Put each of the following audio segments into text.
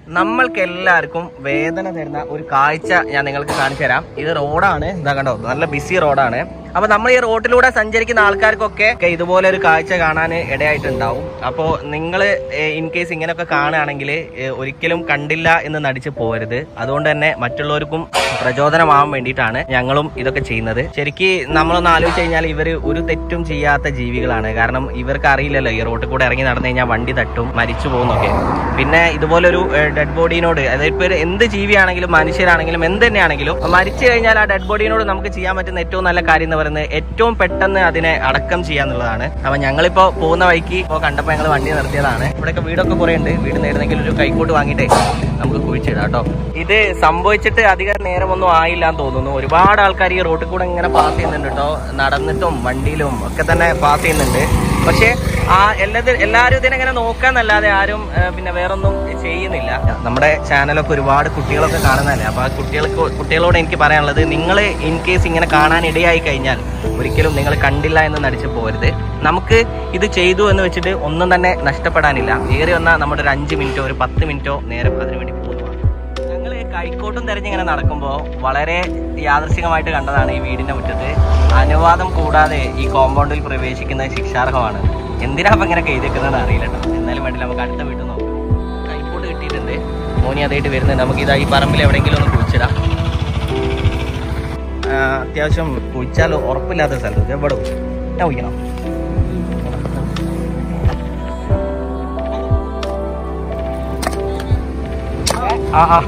നമ്മൾക്ക് എല്ലാവർക്കും വേദന തരുന്ന ഒരു കാഴ്ച ഞാൻ നിങ്ങൾക്ക് കാണിച്ചു തരാം ഇത് റോഡാണ് ഇതാ കണ്ടോ നല്ല ബിസി റോഡാണ് അപ്പൊ നമ്മൾ ഈ റോഡിലൂടെ സഞ്ചരിക്കുന്ന ആൾക്കാർക്കൊക്കെ ഒക്കെ ഇതുപോലെ ഒരു കാഴ്ച കാണാൻ ഇടയായിട്ടുണ്ടാവും അപ്പോൾ നിങ്ങൾ ഇൻ കേസ് ഇങ്ങനെയൊക്കെ കാണുകയാണെങ്കിൽ ഒരിക്കലും കണ്ടില്ല എന്ന് നടിച്ച് പോകരുത് അതുകൊണ്ട് തന്നെ മറ്റുള്ളവർക്കും പ്രചോദനമാവാൻ വേണ്ടിയിട്ടാണ് ഞങ്ങളും ഇതൊക്കെ ചെയ്യുന്നത് ശരിക്ക് നമ്മളൊന്ന് ആലോചിച്ച് കഴിഞ്ഞാൽ ഇവര് ഒരു തെറ്റും ചെയ്യാത്ത ജീവികളാണ് കാരണം ഇവർക്ക് അറിയില്ലല്ലോ ഈ റോഡിൽ കൂടെ ഇറങ്ങി നടന്നു കഴിഞ്ഞാൽ വണ്ടി തട്ടും മരിച്ചു പോകുന്നൊക്കെ പിന്നെ ഇതുപോലൊരു ഡെഡ് ബോഡീനോട് അതായത് ഇപ്പൊ ഒരു എന്ത് ജീവിയാണെങ്കിലും മനുഷ്യരാണെങ്കിലും എന്ത് തന്നെയാണെങ്കിലും മരിച്ചു കഴിഞ്ഞാൽ ആ ഡെഡ് ബോഡീനോട് നമുക്ക് ചെയ്യാൻ പറ്റുന്ന ഏറ്റവും നല്ല കാര്യം എന്ന് പറയുന്നത് ഏറ്റവും പെട്ടെന്ന് അതിനെ അടക്കം ചെയ്യാന്നുള്ളതാണ് അപ്പൊ ഞങ്ങളിപ്പോ പോകുന്ന വഴിക്ക് ഇപ്പോ കണ്ടപ്പോ ഞങ്ങൾ വണ്ടി നിർത്തിയതാണ് ഇവിടെയൊക്കെ വീടൊക്കെ കുറെ ഉണ്ട് വീട് നേടുന്നെങ്കിൽ ഒരു കൈക്കോട്ട് വാങ്ങിയിട്ടേ നമുക്ക് കുഴിച്ചിടാം കേട്ടോ ഇത് സംഭവിച്ചിട്ട് അധികം നേരമൊന്നും ആയില്ല എന്ന് തോന്നുന്നു ഒരുപാട് ആൾക്കാർ ഈ റോഡിൽ കൂടെ ഇങ്ങനെ പാസ് ചെയ്യുന്നുണ്ട് കേട്ടോ നടന്നിട്ടും വണ്ടിയിലും ഒക്കെ തന്നെ പാസ് ചെയ്യുന്നുണ്ട് പക്ഷേ ആ എല്ലാത്തിനും എല്ലാവരും ഇതിനെങ്ങനെ നോക്കാന്നല്ലാതെ ആരും ആ, പിന്നെ വേറൊന്നും ചെയ്യുന്നില്ല നമ്മുടെ ചാനലൊക്കെ ഒരുപാട് കുട്ടികളൊക്കെ കാണുന്നതല്ലേ അപ്പൊ ആ കുട്ടികൾക്ക് കുട്ടികളോട് എനിക്ക് പറയാനുള്ളത് നിങ്ങൾ ഇൻ കേസ് ഇങ്ങനെ കാണാൻ ഇടയായി കഴിഞ്ഞാൽ ഒരിക്കലും നിങ്ങൾ കണ്ടില്ല എന്ന് നടിച്ചു പോകരുത് നമുക്ക് ഇത് ചെയ്തു എന്ന് വെച്ചിട്ട് ഒന്നും തന്നെ നഷ്ടപ്പെടാനില്ല ഏറി വന്നാൽ നമ്മുടെ ഒരു അഞ്ച് മിനിറ്റോ ഒരു പത്ത് മിനിറ്റോ നേരം അതിനു വേണ്ടി പോകുന്നതാണ് ഞങ്ങൾ കൈക്കോട്ടും തെരഞ്ഞിങ്ങനെ നടക്കുമ്പോൾ വളരെ യാദൃശികമായിട്ട് കണ്ടതാണ് ഈ വീടിന്റെ മുറ്റത്ത് അനുവാദം കൂടാതെ ഈ കോമ്പൗണ്ടിൽ പ്രവേശിക്കുന്നത് ശിക്ഷാർഹമാണ് എന്തിനാ അപ്പൊ ഇങ്ങനെ എഴുതിക്കുന്നത് അറിയില്ല കേട്ടോ എന്നാലും വേണ്ടില്ല നമുക്ക് അടുത്ത വീട്ടിൽ നോക്കാം കൈക്കോട്ട് കിട്ടിയിട്ടുണ്ട് മോനി അതായിട്ട് വരുന്നുണ്ട് നമുക്ക് ഇതാ ഈ പറമ്പിൽ എവിടെയെങ്കിലും ഒന്ന് കുഴിച്ചിടാം ആ, അത്യാവശ്യം കുഴിച്ചാൽ ഉറപ്പില്ലാത്ത സ്ഥലത്ത് ഇത് എവിടെ കുഴിച്ചു ഞാൻ കുഴിക്കണം ആ ആ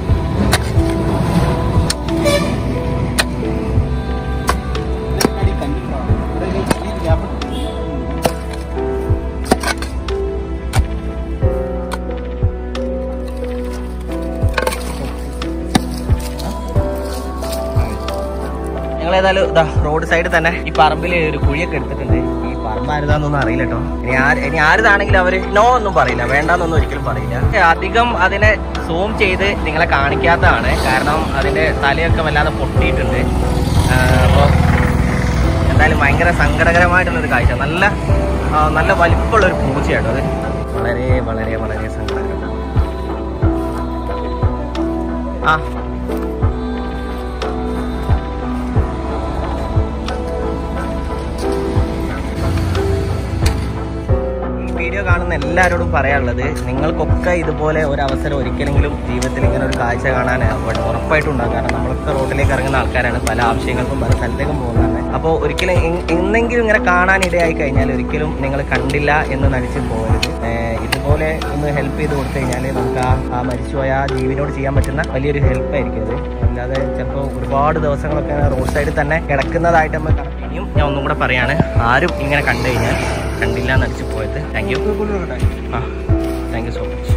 ഞങ്ങൾ ഏതായാലും ഇതാ റോഡ് സൈഡിൽ തന്നെ ഈ പറമ്പിൽ ഒരു കുഴിയൊക്കെ എടുത്തിട്ടുണ്ട് ഈ പറമ്പ് ആരുതാന്നൊന്നും അറിയില്ല കേട്ടോ ഇനി ആര് ഇനി ആരുതാണെങ്കിലും അവര് നോ ഒന്നും പറയില്ല വേണ്ടാന്നൊന്നും ഒരിക്കലും പറയില്ല അധികം അതിനെ സൂം ചെയ്ത് നിങ്ങളെ കാണിക്കാത്തതാണ് കാരണം അതിന്റെ തലയൊക്കെ വല്ലാതെ പൊട്ടിയിട്ടുണ്ട് അപ്പോൾ എന്തായാലും ഭയങ്കര സങ്കടകരമായിട്ടുള്ളൊരു കാഴ്ച നല്ല ആ, നല്ല വലിപ്പമുള്ള ഒരു പൂച്ചയാട്ടോ അത് വളരെ വളരെ വളരെ സങ്കടകരം ആ ഈ വീഡിയോ കാണുന്ന എല്ലാവരോടും പറയാനുള്ളത് നിങ്ങൾക്കൊക്കെ ഇതുപോലെ ഒരു അവസരം ഒരിക്കലെങ്കിലും ജീവിതത്തിൽ ഇങ്ങനെ ഒരു കാഴ്ച കാണാൻ ഉറ- ഉറപ്പായിട്ടും ഉണ്ടാകും കാരണം നമ്മളൊക്കെ റോഡിലേക്ക് ഇറങ്ങുന്ന ആൾക്കാരാണ് പല ആവശ്യങ്ങൾക്കും പല സ്ഥലത്തേക്കും പോകുന്നതാണ് അപ്പോൾ ഒരിക്കലും എ- എന്നെങ്കിലും ഇങ്ങനെ കാണാൻ ഇടയായി കഴിഞ്ഞാൽ ഒരിക്കലും നിങ്ങൾ കണ്ടില്ല എന്ന് നടിച്ച് പോകരുത് ഏഹ് ഇതുപോലെ ഒന്ന് ഹെൽപ്പ് ചെയ്ത് കൊടുത്തു കഴിഞ്ഞാൽ നമുക്ക് ആ ആ മരിച്ചുപോയ ആ ജീവിനോട് ചെയ്യാൻ പറ്റുന്ന വലിയൊരു ഹെൽപ്പ് ആയിരിക്കും അത് അല്ലാതെ ചിലപ്പോൾ ഒരുപാട് ദിവസങ്ങളൊക്കെ റോഡ് സൈഡിൽ തന്നെ കിടക്കുന്നതായിട്ട് നമ്മൾ കണക്ക് ഇനിയും ഞാൻ ഒന്നും കൂടെ പറയാണ് ആരും ഇങ്ങനെ കണ്ടു കഴിഞ്ഞാൽ കണ്ടില്ല എന്ന് അടിച്ച് പോയത് താങ്ക് യു ആ താങ്ക് യു സോ മച്ച്